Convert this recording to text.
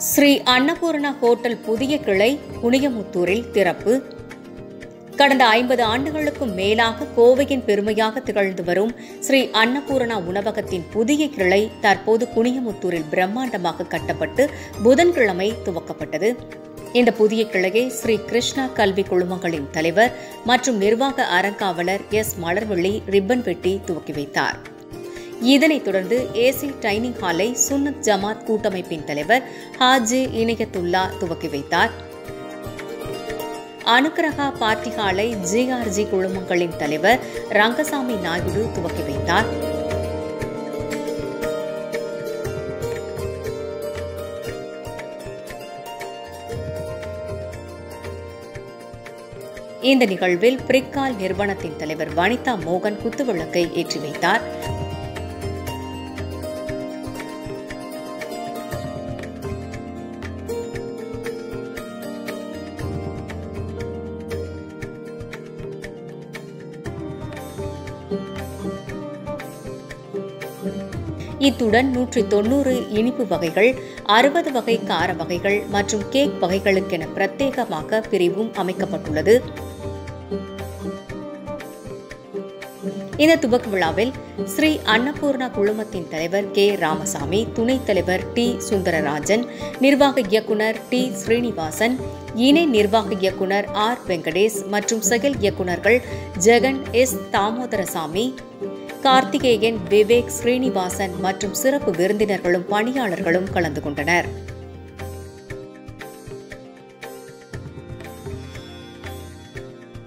Sri Annapurna hotel புதிய கிளை குனியமுத்தூரில் திறப்பு கடந்த ஐம்பது ஆண்டுகளுக்கும் மேலாக கோவையின் பெருமையாக திகழ்ந்து வரும் ஸ்ரீ அன்னபூரணா உணவகத்தின் புதிய கிளை தற்போது குனியமுத்தூரில் பிரம்மாண்டமாக கட்டப்பட்டு புதன்கிழமை துவக்கப்பட்டது இந்த புதிய கிளையை ஸ்ரீ கிருஷ்ணா கல்வி குழுமங்களின் தலைவர் மற்றும் நிர்வாக அறங்காவலர் எஸ் மலர்வள்ளி ரிப்பன் வெட்டி துவக்கி வைத்தார் இதனைத் தொடர்ந்து ஏசி டைனிங் ஹாலை சுன்னத் ஜமாத் கூட்டமைப்பின் தலைவர் ஹாஜி இணையத்துல்லா துவக்கி வைத்தார் அனுக்கிரகா பார்ட்டி ஹாலை ஜிஆர்ஜி குழுமங்களின் தலைவர் ரங்கசாமி நாயுடு துவக்கி வைத்தார் இந்த நிகழ்வில் பிரிக்கால் நிறுவனத்தின் தலைவர் வனிதா மோகன் குத்துவிளக்கை ஏற்றி வைத்தார் இத்துடன் நூற்றி தொன்னூறு இனிப்பு வகைகள் அறுபது வகை கார வகைகள் மற்றும் கேக் வகைகளுக்கென பிரத்யேகமாக பிரிவும் அமைக்கப்பட்டுள்ளது இந்த துவக்க விழாவில் ஸ்ரீ அன்னபூர்ணா குழுமத்தின் தலைவர் கே ராமசாமி துணைத் தலைவர் டி சுந்தரராஜன் நிர்வாக இயக்குனர் டி ஸ்ரீனிவாசன் இணை நிர்வாக இயக்குனர் ஆர் வெங்கடேஷ் மற்றும் செயல் இயக்குநர்கள் ஜெகன் எஸ் தாமோதரசாமி கார்த்திகேயன் விவேக் ஸ்ரீனிவாசன் மற்றும் சிறப்பு விருந்தினர்களும் பணியாளர்களும் கலந்து கொண்டனர்